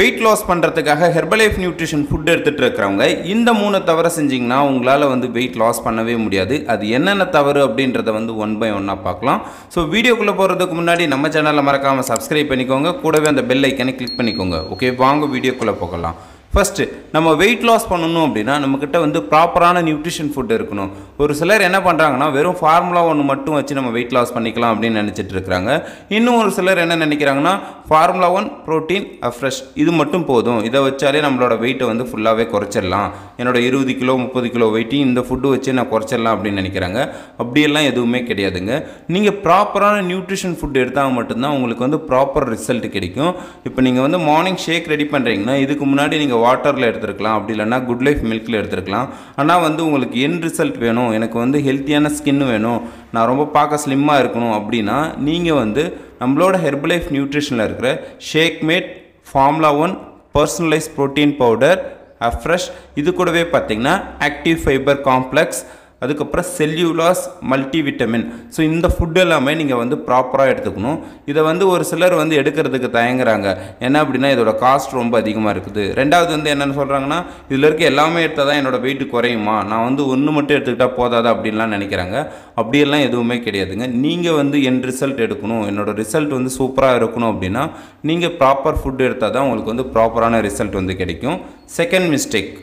wait loss பண்ணுறதுக்காக Herbalife nutrition food எடுத்துகிட்டு இருக்கிறவங்க இந்த மூணு தவிர செஞ்சிங்கன்னா உங்களால் வந்து வெயிட் லாஸ் பண்ணவே முடியாது அது என்னென்ன தவறு அப்படின்றத வந்து ஒன் பை ஒன்னாக பார்க்கலாம் ஸோ வீடியோக்குள்ளே போகிறதுக்கு முன்னாடி நம்ம சேனலை மறக்காமல் சப்ஸ்கிரைப் பண்ணிக்கோங்க கூடவே அந்த பெல் ஐக்கனை கிளிக் பண்ணிக்கோங்க ஓகே வாங்க வீடியோக்குள்ளே போகலாம் ஃபஸ்ட்டு நம்ம வெயிட் லாஸ் பண்ணணும் அப்படின்னா நம்மக்கிட்ட வந்து ப்ராப்பரான நியூட்ரிஷன் ஃபுட் இருக்கணும் ஒரு சிலர் என்ன பண்ணுறாங்கன்னா வெறும் ஃபார்முலா ஒன்று மட்டும் வச்சு நம்ம வெயிட் லாஸ் பண்ணிக்கலாம் அப்படின்னு நினச்சிட்டு இருக்கிறாங்க இன்னும் ஒரு சிலர் என்ன நினைக்கிறாங்கன்னா ஃபார்முலா ஒன் ப்ரோட்டீன் ஃப்ரெஷ் இது மட்டும் போதும் இதை வச்சாலே நம்மளோட வெயிட்டை வந்து ஃபுல்லாகவே குறைச்சிடலாம் என்னோட இருபது கிலோ முப்பது கிலோ வெயிட்டையும் இந்த ஃபுட்டு வச்சு நான் குறைச்சிடலாம் அப்படின்னு நினைக்கிறாங்க அப்படியெல்லாம் எதுவுமே கிடையாதுங்க நீங்கள் ப்ராப்பரான நியூட்ரிஷன் ஃபுட் எடுத்தால் மட்டும்தான் உங்களுக்கு வந்து ப்ராப்பர் ரிசல்ட் கிடைக்கும் இப்போ நீங்கள் வந்து மார்னிங் ஷேக் ரெடி பண்ணுறீங்கன்னா இதுக்கு முன்னாடி நீங்கள் வாட்டரில் எடுத்துருக்கலாம் அப்படி இல்லைன்னா குட் லைஃப் மில்கில் எடுத்துருக்கலாம் ஆனால் வந்து உங்களுக்கு என் ரிசல்ட் வேணும் எனக்கு வந்து ஹெல்த்தியான ஸ்கின் வேணும் நான் ரொம்ப பார்க்க ஸ்லிம்மாக இருக்கணும் அப்படின்னா நீங்கள் வந்து நம்மளோட ஹெர்பலைஃப் நியூட்ரிஷனில் இருக்கிற shake mate formula one personalise protein powder afresh இது கூடவே பார்த்தீங்கன்னா ஆக்டிவ் ஃபைபர் காம்ப்ளெக்ஸ் அதுக்கப்புறம் செல்யூலாஸ் மல்டிவிட்டமின் ஸோ இந்த ஃபுட் எல்லாமே நீங்கள் வந்து ப்ராப்பராக எடுத்துக்கணும் இதை வந்து ஒரு சிலர் வந்து எடுக்கிறதுக்கு தயங்குறாங்க என்ன அப்படின்னா இதோட காஸ்ட் ரொம்ப அதிகமாக இருக்குது ரெண்டாவது வந்து என்னென்னு சொல்கிறாங்கன்னா இதில் இருக்க எல்லாமே எடுத்தால் தான் என்னோட வெயிட் குறையுமா நான் வந்து ஒன்று மட்டும் எடுத்துக்கிட்டால் போதாதா அப்படின்லாம் நினைக்கிறாங்க அப்படியெல்லாம் எதுவுமே கிடையாதுங்க நீங்கள் வந்து என் ரிசல்ட் எடுக்கணும் என்னோட ரிசல்ட் வந்து சூப்பராக இருக்கணும் அப்படின்னா நீங்கள் ப்ராப்பர் ஃபுட் எடுத்தால் தான் உங்களுக்கு வந்து ப்ராப்பரான ரிசல்ட் வந்து கிடைக்கும் செகண்ட் மிஸ்டேக்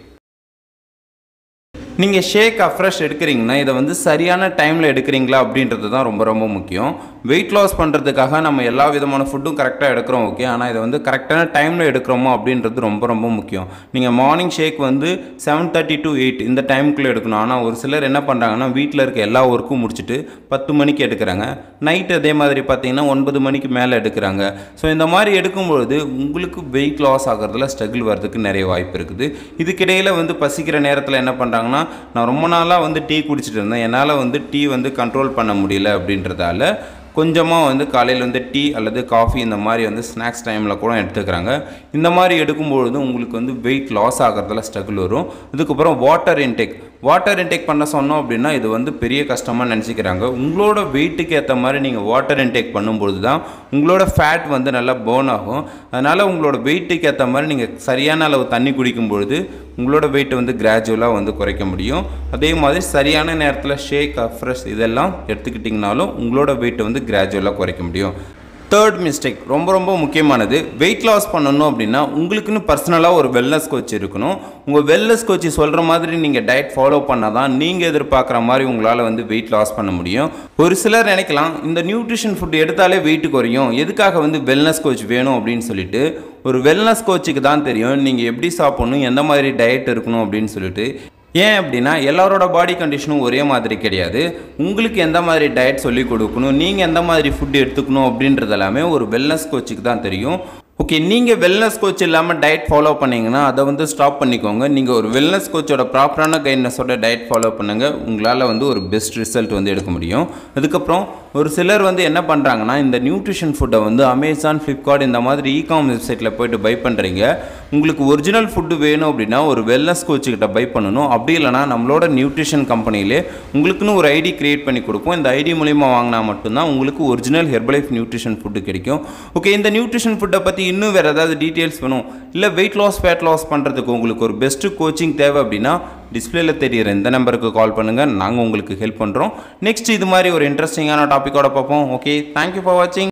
நீங்கள் ஷேக் அஃப்ரெஷ் எடுக்கிறீங்கன்னா இதை வந்து சரியான டைமில் எடுக்கிறீங்களா அப்படின்றது தான் ரொம்ப ரொம்ப முக்கியம் வெயிட் லாஸ் பண்ணுறதுக்காக நம்ம எல்லா விதமான ஃபுட்டும் கரெக்டாக எடுக்கிறோம் ஓகே ஆனால் இதை வந்து கரெக்டான டைமில் எடுக்கிறோமோ அப்படின்றது ரொம்ப ரொம்ப முக்கியம் நீங்கள் மார்னிங் ஷேக் வந்து செவன் தேர்ட்டி டு எயிட் இந்த டைமுக்குள்ளே எடுக்கணும் ஆனால் ஒரு சிலர் என்ன பண்ணுறாங்கன்னா வீட்டில் இருக்க எல்லா ஒர்க்கும் முடிச்சுட்டு பத்து மணிக்கு எடுக்கிறாங்க நைட் அதே மாதிரி பார்த்தீங்கன்னா ஒன்பது மணிக்கு மேலே எடுக்கிறாங்க ஸோ இந்த மாதிரி எடுக்கும்பொழுது உங்களுக்கு வெயிட் லாஸ் ஆகிறதுல ஸ்ட்ரகிள் வர்றதுக்கு நிறைய வாய்ப்பு இருக்குது இதுக்கிடையில் வந்து பசிக்கிற நேரத்தில் என்ன பண்ணுறாங்கன்னா நான் ரொம்ப நாளாக வந்து டீ குடிச்சிட்டு இருந்தேன் என்னால் வந்து டீ வந்து கண்ட்ரோல் பண்ண முடியல அப்படின்றதால கொஞ்சமாக வந்து காலையில் வந்து டீ அல்லது காஃபி இந்த மாதிரி வந்து ஸ்நாக்ஸ் டைமில் கூட எடுத்துக்கிறாங்க இந்த மாதிரி எடுக்கும்பொழுது உங்களுக்கு வந்து வெயிட் லாஸ் ஆகிறதுல ஸ்ட்ரகிள் வரும் இதுக்கப்புறம் வாட்டர் இன்டேக் வாட்டர் இன்டேக் பண்ண சொன்னோம் அப்படின்னா இது வந்து பெரிய கஷ்டமாக நினச்சிக்கிறாங்க உங்களோட வெயிட்டுக்கு ஏற்ற மாதிரி நீங்கள் வாட்டர் இன்டேக் பண்ணும்பொழுது தான் உங்களோட ஃபேட் வந்து நல்லா பேர்ன் ஆகும் அதனால் உங்களோட வெயிட்டுக்கு ஏற்ற மாதிரி நீங்கள் சரியான அளவு தண்ணி குடிக்கும் பொழுது உங்களோட வெயிட்டை வந்து கிராஜுவலாக வந்து குறைக்க முடியும் அதே மாதிரி சரியான நேரத்தில் ஷேக் ஃப்ரெஷ் இதெல்லாம் எடுத்துக்கிட்டிங்கனாலும் உங்களோட வெயிட்டை வந்து கிராஜுவலாக குறைக்க முடியும் தேர்ட் மிஸ்டேக் ரொம்ப ரொம்ப முக்கியமானது வெயிட் லாஸ் பண்ணணும் அப்படின்னா உங்களுக்குன்னு பர்சனலாக ஒரு வெல்னஸ் கோச் இருக்கணும் உங்கள் வெல்னஸ் கோச் சொல்கிற மாதிரி நீங்கள் டயட் ஃபாலோ பண்ணால் தான் நீங்கள் எதிர்பார்க்குற மாதிரி உங்களால் வந்து வெயிட் லாஸ் பண்ண முடியும் ஒரு சிலர் நினைக்கலாம் இந்த நியூட்ரிஷன் ஃபுட் எடுத்தாலே வெயிட் குறையும் எதுக்காக வந்து வெல்னஸ் கோச் வேணும் அப்படின்னு சொல்லிட்டு ஒரு வெல்னஸ் கோச்சுக்கு தான் தெரியும் நீங்கள் எப்படி சாப்பிட்ணும் எந்த மாதிரி டயட் இருக்கணும் அப்படின்னு சொல்லிட்டு ஏன் அப்படின்னா எல்லாரோட பாடி கண்டிஷனும் ஒரே மாதிரி கிடையாது உங்களுக்கு எந்த மாதிரி டயட் சொல்லி கொடுக்கணும் நீங்கள் எந்த மாதிரி ஃபுட் எடுத்துக்கணும் அப்படின்றது எல்லாமே ஒரு வெல்னஸ் கோச்சுக்கு தான் தெரியும் ஓகே நீங்கள் வெல்னஸ் கோச் இல்லாமல் டயட் ஃபாலோ பண்ணீங்கன்னா அதை வந்து ஸ்டாப் பண்ணிக்கோங்க நீங்கள் ஒரு வெல்னஸ் கோச்சோட ப்ராப்பரான கைட்னஸோட டயட் ஃபாலோ பண்ணுங்கள் உங்களால் வந்து ஒரு பெஸ்ட் ரிசல்ட் வந்து எடுக்க முடியும் அதுக்கப்புறம் ஒரு சிலர் வந்து என்ன பண்ணுறாங்கன்னா இந்த நியூட்ரிஷன் ஃபுட்டை வந்து அமேசான் ஃப்ளிப்கார்ட் இந்த மாதிரி இ காம் வெப்சைட்டில் போயிட்டு பை பண்ணுறீங்க உங்களுக்கு ஒரிஜினல் ஃபுட்டு வேணும் அப்படின்னா ஒரு வெல்னஸ் கோச்சுக்கிட்ட பை பண்ணணும் அப்படி இல்லைனா நம்மளோட நியூட்ரிஷன் கம்பெனிலே உங்களுக்குன்னு ஒரு ஐடி கிரியேட் பண்ணி கொடுப்போம் இந்த ஐடி மூலிமா வாங்கினா மட்டும்தான் உங்களுக்கு ஒரிஜினல் ஹெர்பலைஃப் நியூட்ரிஷன் ஃபுட்டு கிடைக்கும் ஓகே இந்த நியூட்ரிஷன் ஃபுட்டை பற்றி இன்னும் வேறு ஏதாவது டீட்டெயில்ஸ் வேணும் இல்லை வெயிட் லாஸ் ஃபேட் லாஸ் பண்ணுறதுக்கு உங்களுக்கு ஒரு பெஸ்ட்டு கோச்சிங் தேவை அப்படின்னா டிஸ்பிளேல தெரியிற இந்த நம்பருக்கு கால் பண்ணுங்கள் நாங்கள் உங்களுக்கு ஹெல்ப் பண்ணுறோம் நெக்ஸ்ட் இது மாதிரி ஒரு இன்ட்ரெஸ்டிங்கான டாப்பிக்கோட பார்ப்போம் ஓகே தேங்க்யூ ஃபார் வாட்சிங்